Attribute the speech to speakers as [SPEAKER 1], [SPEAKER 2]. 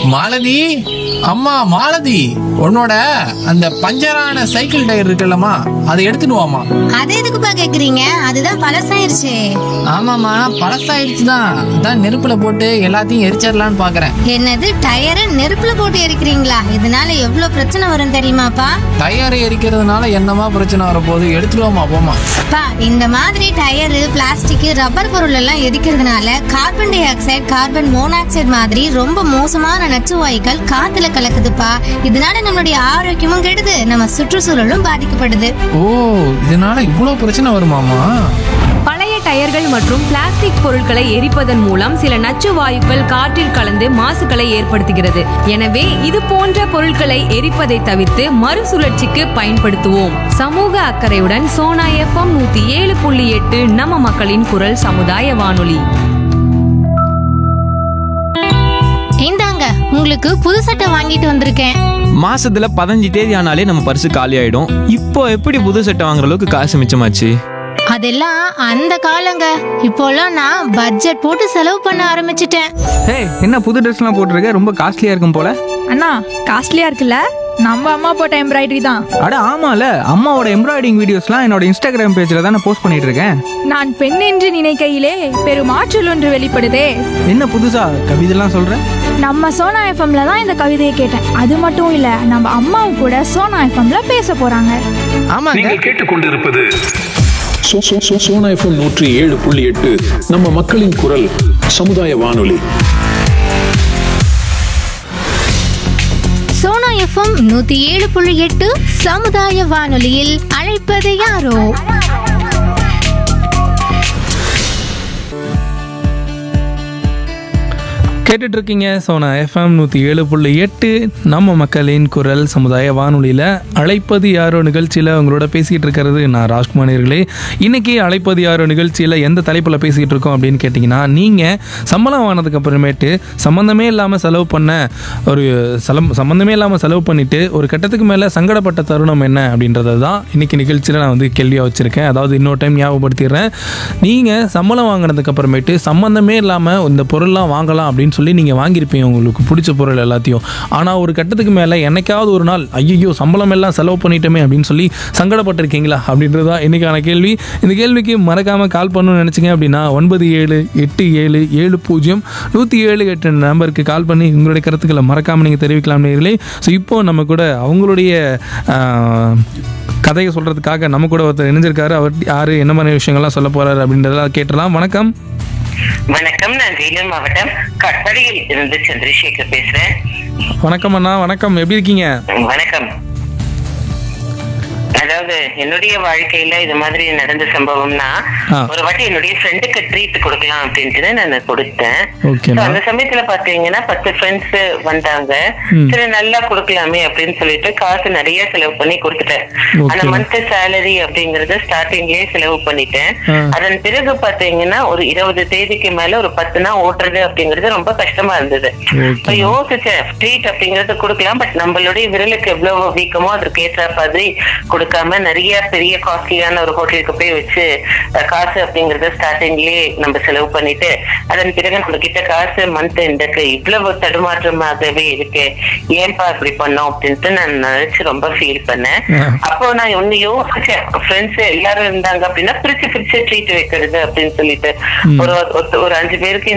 [SPEAKER 1] மாலதி அம்மா மாலதி உன்னோட அந்த பஞ்சரான சைக்கிள் டயர் இருக்குல்லம்மா அதை எடுத்துட்டு வாமா
[SPEAKER 2] அது எதுக்குப்பா கேக்குறீங்க அதுதான் பழசாயிருச்சு
[SPEAKER 1] ஆமாம்மா பழசாயிடுச்சு தான் அதான் நெருப்புல போட்டு எல்லாத்தையும் எரிச்சிடலான்னு பாக்குறேன்
[SPEAKER 2] என்னது டயரை நெருப்புல போட்டு எரிக்கிறீங்களா இதனால எவ்வளவு பிரச்சனை வரும் தெரியுமாப்பா
[SPEAKER 1] டயர் எரிக்கிறதுனால என்னமா பிரச்சனை வரப்போகுது எடுத்துட்டு வாமா போமா
[SPEAKER 2] பா இந்த மாதிரி டயரு பிளாஸ்டிக் ரப்பர் பொருள் எல்லாம் எரிக்கிறதுனால carbon dioxide carbon monoxide மாதிரி ரொம்ப மோசமான நச்சு வாயுக்கள் காத்துல கலக்குதுப்பா இதனால நம்மளுடைய ஆரோக்கியமும் கெடுது நம்ம சுற்றுச்சூழலும் பாதிக்கப்படுது
[SPEAKER 1] ஓ இதனால இவ்வளோ பிரச்சனை வருமாமா
[SPEAKER 3] பழைய டயர்கள் மற்றும் பிளாஸ்டிக் பொருட்களை எரிப்பதன் மூலம் சில நச்சு வாயுக்கள் காற்றில் கலந்து மாசுகளை ஏற்படுத்துகிறது எனவே இது போன்ற பொருட்களை எரிப்பதை தவிர்த்து மறுசுழற்சிக்கு பயன்படுத்துவோம் சமூக அக்கறையுடன் சோனா எஃப்எம் நூத்தி ஏழு புள்ளி எட்டு நம்ம மக்களின் குரல் சமுதாய வானொலி
[SPEAKER 2] இந்தாங்க உங்களுக்கு புது சட்டை வாங்கிட்டு வந்திருக்கேன்
[SPEAKER 4] மாசத்துல பதினஞ்சு தேதி ஆனாலே நம்ம பர்ஸ் காலி ஆயிடும் இப்போ எப்படி புது சட்டை வாங்குற அளவுக்கு காசு மிச்சமாச்சு
[SPEAKER 2] அதெல்லாம் அந்த காலங்க இப்போலாம் நான் பட்ஜெட் போட்டு செலவு பண்ண ஆரம்பிச்சிட்டேன்
[SPEAKER 5] ஏய் என்ன புது ட்ரெஸ்லாம் போட்டிருக்க ரொம்ப காஸ்ட்லியா இருக்கும் போல
[SPEAKER 6] அண்ணா காஸ்ட்லியா இருக்குல்ல நம்ம அம்மா போட்ட எம்ப்ராய்டரி தான்
[SPEAKER 5] அட ஆமால அம்மாவோட எம்ப்ராய்டிங் வீடியோஸ்லாம் என்னோட இன்ஸ்டாகிராம் பேஜ்ல தான் போஸ்ட் பண்ணிட்டு இருக்கேன்
[SPEAKER 6] நான் பெண் என்று நினைக்கையிலே பெரும் ஆற்றல் ஒன்று வெளிப்படுதே
[SPEAKER 5] என்ன புதுசா கவிதைலாம் சொல்ற
[SPEAKER 6] நம்ம சோனா எஃப்எம்ல தான் இந்த கவிதையை கேட்டேன் அது மட்டும் இல்ல நம்ம அம்மாவும் கூட சோனா எஃப்எம்ல பேச போறாங்க
[SPEAKER 1] ஆமாங்க
[SPEAKER 7] நீங்கள் கேட்டுக்கொண்டிருப்பது சோ- சோ- சோ- சோனா எஃப்எம் நூற்றி ஏழு புள்ளி எட்டு நம்ம மக்களின் குரல் சமுதாய வானொலி
[SPEAKER 2] சோனா எஃப்எம் நூத்தி ஏழு புள்ளி எட்டு சமுதாய வானொலியில் அழைப்பது யாரோ
[SPEAKER 8] கேட்டுட்டு இருக்கீங்க சோனா எஃப்எம் நூற்றி ஏழு புள்ளி எட்டு நம்ம மக்களின் குரல் சமுதாய வானொலியில் அழைப்பது யாரோ நிகழ்ச்சியில் உங்களோட பேசிகிட்டு இருக்கிறது நான் ராஜ்குமார் நேயர்களே இன்னைக்கு அழைப்பது யாரோ நிகழ்ச்சியில் எந்த தலைப்பில் பேசிக்கிட்டு இருக்கோம் அப்படின்னு கேட்டிங்கன்னா நீங்கள் சம்பளம் வாங்கினதுக்கு அப்புறமேட்டு சம்மந்தமே இல்லாமல் செலவு பண்ண ஒரு சலம் சம்மந்தமே இல்லாமல் செலவு பண்ணிவிட்டு ஒரு கட்டத்துக்கு மேலே சங்கடப்பட்ட தருணம் என்ன அப்படின்றது தான் இன்னைக்கு நிகழ்ச்சியில் நான் வந்து கேள்வியாக வச்சுருக்கேன் அதாவது இன்னொரு டைம் ஞாபகப்படுத்திடுறேன் நீங்கள் சம்பளம் வாங்கினதுக்கு அப்புறமேட்டு சம்மந்தமே இல்லாமல் இந்த பொருள்லாம் வாங்கலாம் அப்படின்னு சொல்லி நீங்கள் வாங்கியிருப்பீங்க உங்களுக்கு பிடிச்ச பொருள் எல்லாத்தையும் ஆனால் ஒரு கட்டத்துக்கு மேலே என்னைக்காவது ஒரு நாள் ஐயோ சம்பளம் எல்லாம் செலவு பண்ணிட்டோமே அப்படின்னு சொல்லி சங்கடப்பட்டிருக்கீங்களா அப்படின்றது தான் இன்றைக்கான கேள்வி இந்த கேள்விக்கு மறக்காமல் கால் பண்ணணும்னு நினச்சிங்க அப்படின்னா ஒன்பது ஏழு எட்டு ஏழு ஏழு பூஜ்ஜியம் நூற்றி ஏழு எட்டு நம்பருக்கு கால் பண்ணி உங்களுடைய கருத்துக்களை மறக்காமல் நீங்கள் தெரிவிக்கலாம் நேர்களே ஸோ இப்போ நம்ம கூட அவங்களுடைய ஆஹ், கதையை சொல்கிறதுக்காக நம்ம கூட ஒருத்தர் இணைஞ்சிருக்காரு அவர் யார் என்ன மாதிரி விஷயங்கள்லாம் சொல்ல போகிறாரு அப்படின்றதெல்லாம் கேட்டலாம் வணக்கம்
[SPEAKER 9] வணக்கம் நான் வேலூர் மாவட்டம் கட்படியில் இருந்து சந்திரசேகர் பேசுறேன்
[SPEAKER 8] வணக்கம் அண்ணா வணக்கம் எப்படி இருக்கீங்க
[SPEAKER 9] வணக்கம் அதாவது என்னுடைய வாழ்க்கையில இது மாதிரி நடந்த சம்பவம்னா
[SPEAKER 8] ஆ.
[SPEAKER 9] ஒரு வாட்டி என்னுடைய ஃப்ரெண்டுக்கு ட்ரீட் கொடுக்கலாம் அப்படின்ட்டு நான் கொடுத்தேன்
[SPEAKER 8] ஓகேம்மா.
[SPEAKER 9] So, அந்த சமயத்துல பாத்தீங்கன்னா பத்து ஃப்ரெண்ட்ஸ் வந்தாங்க
[SPEAKER 8] ம்.
[SPEAKER 9] சரி நல்லா கொடுக்கலாமே அப்படின்னு சொல்லிட்டு காசு நிறைய செலவு பண்ணி கொடுத்துட்டேன்
[SPEAKER 8] Okay.
[SPEAKER 9] அந்த மந்த் சேலரி அப்படிங்கறத ஸ்டார்டிங்லயே செலவு பண்ணிட்டேன்
[SPEAKER 8] ஆ.
[SPEAKER 9] அதன் பிறகு பாத்தீங்கன்னா ஒரு இருபது தேதிக்கு மேல ஒரு பத்து நாள் ஓட்டுறது அப்படிங்கிறது ரொம்ப கஷ்டமா இருந்தது
[SPEAKER 8] Okay.
[SPEAKER 9] இப்ப யோசிச்சேன் ட்ரீட் அப்படிங்கறது கொடுக்கலாம் பட் நம்மளுடைய விரலுக்கு எவ்வளவு வீக்கமோ அதற்கு ஏற்ற மாதிரி கொடுக்காம நிறைய பெரிய காஸ்ட்லியான ஒரு ஹோட்டலுக்கு போய் வச்சு அஹ், காசு அப்படிங்கறத ஸ்டார்டிங்லயே நம்ம செலவு பண்ணிட்டு அதன் பிறகு நம்ம கிட்ட காசு மந்த் எண்டுக்கு இவ்வளவு தடுமாற்றமாகவே இருக்கு ஏன்பா இப்படி பண்ணோம் அப்படின்ட்டு நான் நினைச்சு ரொம்ப ஃபீல் பண்ணேன்
[SPEAKER 8] ஆ.
[SPEAKER 9] அப்போ நான் ஒண்ணு யோசிச்சேன் ஃப்ரெண்ட்ஸ் எல்லாரும் இருந்தாங்க அப்படின்னா பிரிச்சு பிரிச்சு ட்ரீட் வைக்கிறது அப்படின்னு சொல்லிட்டு ஒரு ஒரு- ஒரு அஞ்சு பேருக்கு